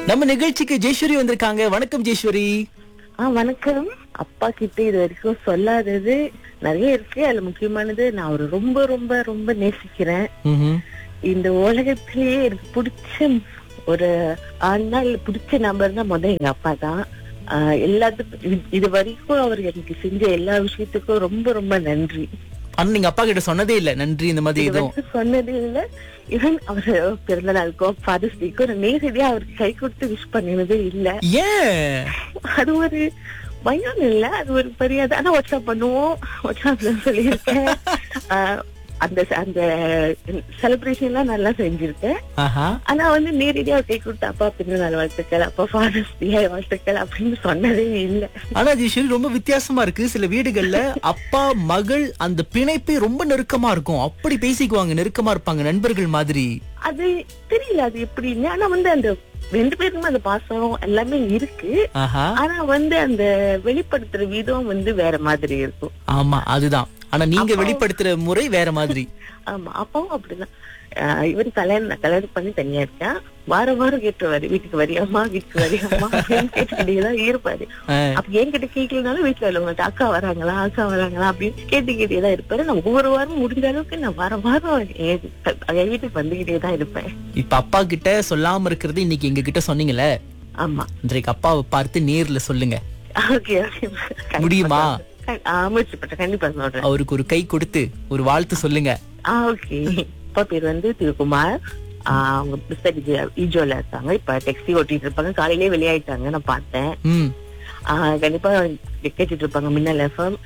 நம்ம நிகழ்ச்சிக்கு ஜெயஸ்வரி வந்திருக்காங்க வணக்கம் ஜெயஸ்வரி ஆ வணக்கம் அப்பா கிட்ட இது வரைக்கும் சொல்லாதது நிறைய இருக்கு அதுல முக்கியமானது நான் அவரை ரொம்ப ரொம்ப ரொம்ப நேசிக்கிறேன் ம்ஹும். இந்த உலகத்திலேயே எனக்கு பிடிச்ச ஒரு ஆனா இல்ல பிடிச்ச நம்பர் தான் முதல் எங்க அப்பா தான் ஆஹ் எல்லாத்துக்கும் இது- இது வரைக்கும் அவர் எனக்கு செஞ்ச எல்லா விஷயத்துக்கும் ரொம்ப ரொம்ப நன்றி ஆனா நீங்க அப்பா கிட்ட சொன்னதே இல்ல நன்றி இந்த மாதிரி இது எதுவும் வரைக்கும் சொன்னதே இல்ல ஈவன் அவர் பிறந்த நாளுக்கோ ஃபாதர்ஸ் டேக்கோ நான் நேரடியா அவருக்கு கை கொடுத்து விஷ் பண்ணினதே இல்ல ஏன் அது ஒரு பயம் இல்ல அது ஒரு பெரியாது ஆனா வாட்ஸ்அப் பண்ணுவோம் வாட்ஸ்அப்ல சொல்லியிருக்கேன் ஆஹ் அந்த அந்த செலிப்ரேஷன் எல்லாம் நல்லா செஞ்சிருக்கேன் ஆஹா ஆனா வந்து நேரடியா கை கொடுத்து அப்பா பிறந்த நாள் வாழ்த்துக்கள் அப்பா ஃபாதர்ஸ் டே வாழ்த்துக்கள் அப்படின்னு சொன்னதே இல்ல ஆனா ஜெயஸ்வரி ரொம்ப வித்தியாசமா இருக்கு சில வீடுகள்ல அப்பா மகள் அந்த பிணைப்பே ரொம்ப நெருக்கமா இருக்கும் அப்படி பேசிக்குவாங்க நெருக்கமா இருப்பாங்க நண்பர்கள் மாதிரி அது தெரியல அது எப்படின்னு ஆனா வந்து அந்த ரெண்டு பேருக்குமே அந்த பாசம் எல்லாமே இருக்கு ஆஹா ஆனா வந்து அந்த வெளிப்படுத்துற விதம் வந்து வேற மாதிரி இருக்கும் ஆமா அதுதான் ஆனா நீங்க வெளிப்படுத்துற முறை வேற மாதிரி ஆமா அப்பாவும் அப்படிதான் ஆஹ் இவன் கல்யாணம் கல்யாணம் பண்ணி தனியா இருக்கான் வாரம் வாரம் கேட்டுருவாரு வீட்டுக்கு வரியாமா வீட்டுக்கு வரியாமா அப்படின்னு கேட்டுக்கிட்டேதான் இருப்பாரு ஆஹ், அப்ப என்கிட்ட கேட்கலனாலும் வீட்டுல உள்ளவங்க அக்கா வராங்களா அக்கா வராங்களா அப்படின்னு கேட்டுக்கிட்டே தான் இருப்பாரு நான் ஒவ்வொரு வாரம் முடிஞ்ச அளவுக்கு நான் வாரம் வாரம் என் என் வீட்டுக்கு வந்துகிட்டே தான் இருப்பேன் இப்ப அப்பா கிட்ட சொல்லாம இருக்கிறது இன்னைக்கு எங்க கிட்ட சொன்னீங்கல்ல ஆமா இன்றைக்கு அப்பாவை பார்த்து நேர்ல சொல்லுங்க ஓகே முடியுமா? முயற்சி பண்றேன் கண்டிப்பா சொல்றேன் அவருக்கு ஒரு கை கொடுத்து ஒரு வாழ்த்து சொல்லுங்க ஓகே அப்பா பேர் வந்து திருக்குமார் ஆஹ் அவங்க பிஸ்தட் ஈஜோல இருக்காங்க இப்ப டெக்ஸி ஓட்டிட்டு இருப்பாங்க காலையிலேயே வெளியாயிட்டாங்க நான் பார்த்தேன் ம் ஆஹ் கண்டிப்பா கேட்டுட்டு இருப்பாங்க Minnal FM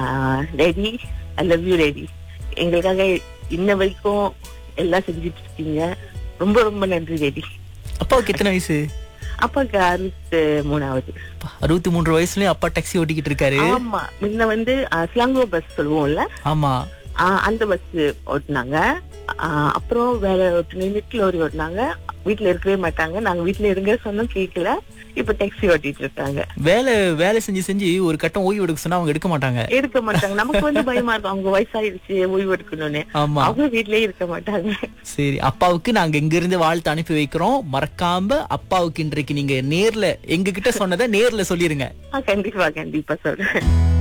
ready I love you ready எங்களுக்காக இன்ன வரைக்கும் எல்லாம் செஞ்சுட்டு இருக்கீங்க ரொம்ப ரொம்ப நன்றி ரெடி அப்பாவுக்கு எத்தனை வயசு அப்பாவுக்கு அறுபத்து மூணாவது அப்பா, அறுபத்தி மூன்று வயசுலயும் அப்பா டாக்ஸி ஓட்டிக்கிட்டு இருக்காரு ஆமா முன்ன வந்து ஸ்லாங்கோ பஸ் சொல்லுவோம்ல ஆமா ஆஹ் அந்த பஸ் ஓட்டுனாங்க ஆஹ் அப்புறம் வேற ஓட்டுன நிட் லோரி ஓட்டுனாங்க வீட்டுல இருக்கவே மாட்டாங்க நாங்க வீட்டுல இருங்க சொன்னோம் கேட்கல இப்ப டாக்ஸி ஓட்டிட்டு இருக்காங்க வேலை வேலை செஞ்சு செஞ்சு ஒரு கட்டம் ஓய்வு எடுக்க சொன்னா அவங்க எடுக்க மாட்டாங்க எடுக்க மாட்டாங்க நமக்கு வந்து பயமா இருக்கும் அவங்க வயசாயிருச்சு ஓய்வு எடுக்கணும்னு ஆமா அவங்க வீட்லயே இருக்க மாட்டாங்க சரி அப்பாவுக்கு நாங்க இங்க இருந்து வாழ்த்து அனுப்பி வைக்கிறோம் மறக்காம அப்பாவுக்கு இன்றைக்கு நீங்க நேர்ல எங்க கிட்ட சொன்னதை நேர்ல சொல்லிருங்க ஆஹ் கண்டிப்பா கண்டிப்பா சொல்றேன்